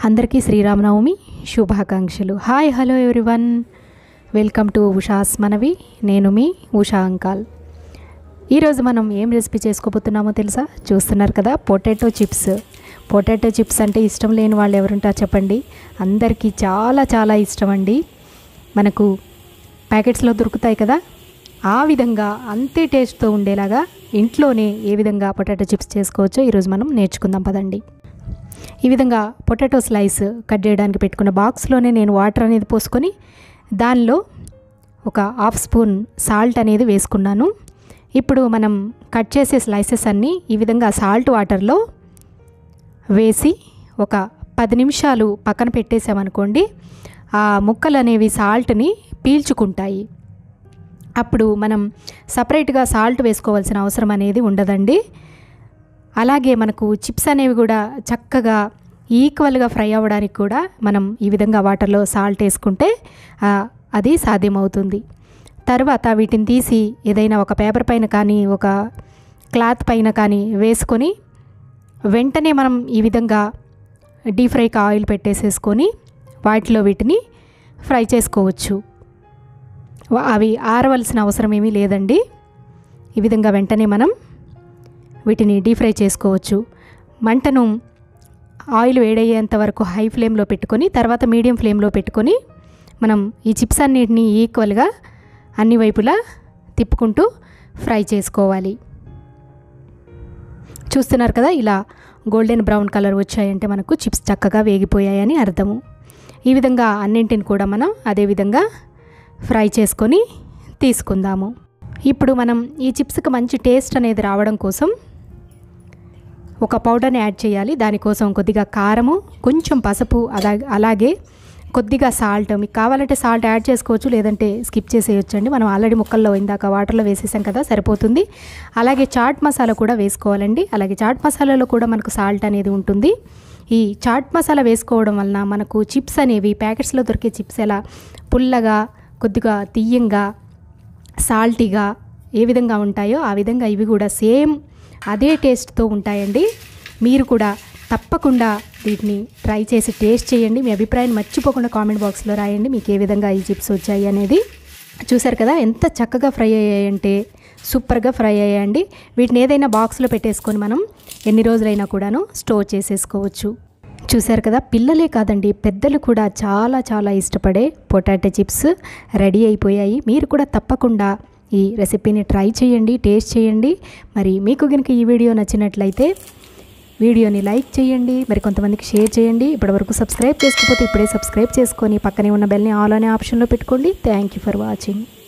అందరికీ శ్రీరామనవమి శుభాకాంక్షలు hi hello everyone welcome to Usha's మనవి నేను మీ ఉషా అంకాల్ ఈరోజు మనం ఏం రెసిపీ చేసుకోబోతున్నామో తెలుసా చూస్తున్నారు కదా పొటాటో చిప్స్ పొటాటో చిప్స్ అంటే ఇష్టం లేని వాళ్ళు ఎవరుంటారు చెప్పండి అందరికీ చాలా చాలా ఇష్టం అండి మనకు ప్యాకెట్స్లో దొరుకుతాయి కదా ఆ విధంగా అంతే టేస్ట్తో ఉండేలాగా ఇంట్లోనే ఏ విధంగా పొటాటో చిప్స్ చేసుకోవచ్చో ఈరోజు మనం నేర్చుకుందాం పదండి ఈ విధంగా పొటాటో స్లైస్ కట్ చేయడానికి పెట్టుకున్న బాక్స్లోనే నేను వాటర్ అనేది పోసుకొని దానిలో ఒక హాఫ్ స్పూన్ సాల్ట్ అనేది వేసుకున్నాను ఇప్పుడు మనం కట్ చేసే స్లైసెస్ అన్నీ ఈ విధంగా సాల్ట్ వాటర్లో వేసి ఒక పది నిమిషాలు పక్కన పెట్టేసామనుకోండి ఆ ముక్కలు అనేవి సాల్ట్ని పీల్చుకుంటాయి అప్పుడు మనం సపరేట్గా సాల్ట్ వేసుకోవాల్సిన అవసరం అనేది ఉండదండి అలాగే మనకు చిప్స్ అనేవి కూడా చక్కగా ఈక్వల్గా ఫ్రై అవ్వడానికి కూడా మనం ఈ విధంగా వాటర్లో సాల్ట్ వేసుకుంటే ఆ, అది సాధ్యమవుతుంది తర్వాత వీటిని తీసి ఏదైనా ఒక పేపర్ పైన కానీ ఒక క్లాత్ పైన కానీ వేసుకొని వెంటనే మనం ఈ విధంగా డీప్ ఫ్రైకి ఆయిల్ పెట్టేసేసుకొని వాటిలో వీటిని ఫ్రై చేసుకోవచ్చు వా- అవి ఆరవలసిన అవసరం ఏమీ లేదండి ఈ విధంగా వెంటనే మనం వీటిని డీప్ ఫ్రై చేసుకోవచ్చు మంటను ఆయిల్ వేడయ్యేంత వరకు హై ఫ్లేమ్లో పెట్టుకొని తర్వాత మీడియం ఫ్లేమ్లో పెట్టుకొని మనం ఈ చిప్స్ అన్నిటిని ఈక్వల్గా అన్ని వైపులా తిప్పుకుంటూ ఫ్రై చేసుకోవాలి చూస్తున్నారు కదా ఇలా గోల్డెన్ బ్రౌన్ కలర్ వచ్చాయంటే మనకు చిప్స్ చక్కగా వేగిపోయాయని అర్థము ఈ విధంగా అన్నింటిని కూడా మనం అదే విధంగా ఫ్రై చేసుకొని తీసుకుందాము ఇప్పుడు మనం ఈ చిప్స్కి మంచి టేస్ట్ అనేది రావడం కోసం ఒక పౌడర్ని యాడ్ చేయాలి దానికోసం కొద్దిగా కారము కొంచెం పసుపు అలా అలాగే కొద్దిగా సాల్ట్ మీకు కావాలంటే సాల్ట్ యాడ్ చేసుకోవచ్చు లేదంటే స్కిప్ చేసేయచ్చు అండి మనం ఆల్రెడీ ముక్కల్లో ఇందాక వాటర్లో వేసేసాం కదా సరిపోతుంది అలాగే చాట్ మసాలా కూడా వేసుకోవాలండి అలాగే చాట్ మసాలాలో కూడా మనకు సాల్ట్ అనేది ఉంటుంది ఈ చాట్ మసాలా వేసుకోవడం వలన మనకు చిప్స్ అనేవి ప్యాకెట్స్లో దొరికే చిప్స్ ఎలా పుల్లగా కొద్దిగా తీయంగా సాల్టీగా ఏ విధంగా ఉంటాయో ఆ విధంగా ఇవి కూడా సేమ్ అదే టేస్ట్తో ఉంటాయండి మీరు కూడా తప్పకుండా వీటిని ట్రై చేసి టేస్ట్ చేయండి మీ అభిప్రాయాన్ని మర్చిపోకుండా కామెంట్ బాక్స్లో రాయండి మీకు ఏ విధంగా ఈ చిప్స్ వచ్చాయి అనేది చూసారు కదా ఎంత చక్కగా ఫ్రై అయ్యాయంటే సూపర్గా ఫ్రై అయ్యాయండి వీటిని ఏదైనా బాక్స్లో పెట్టేసుకొని మనం ఎన్ని రోజులైనా కూడాను స్టోర్ చేసేసుకోవచ్చు చూశారు కదా పిల్లలే కాదండి పెద్దలు కూడా చాలా చాలా ఇష్టపడే పొటాటో చిప్స్ రెడీ అయిపోయాయి మీరు కూడా తప్పకుండా ఈ రెసిపీని ట్రై చేయండి టేస్ట్ చేయండి మరి మీకు కనుక ఈ వీడియో నచ్చినట్లయితే వీడియోని లైక్ చేయండి మరి కొంతమందికి షేర్ చేయండి ఇప్పటివరకు సబ్స్క్రైబ్ చేసుకోకపోతే ఇప్పుడే సబ్స్క్రైబ్ చేసుకొని పక్కనే ఉన్న బెల్ని ఆల్ అనే ఆప్షన్లో పెట్టుకోండి థ్యాంక్ యూ ఫర్ వాచింగ్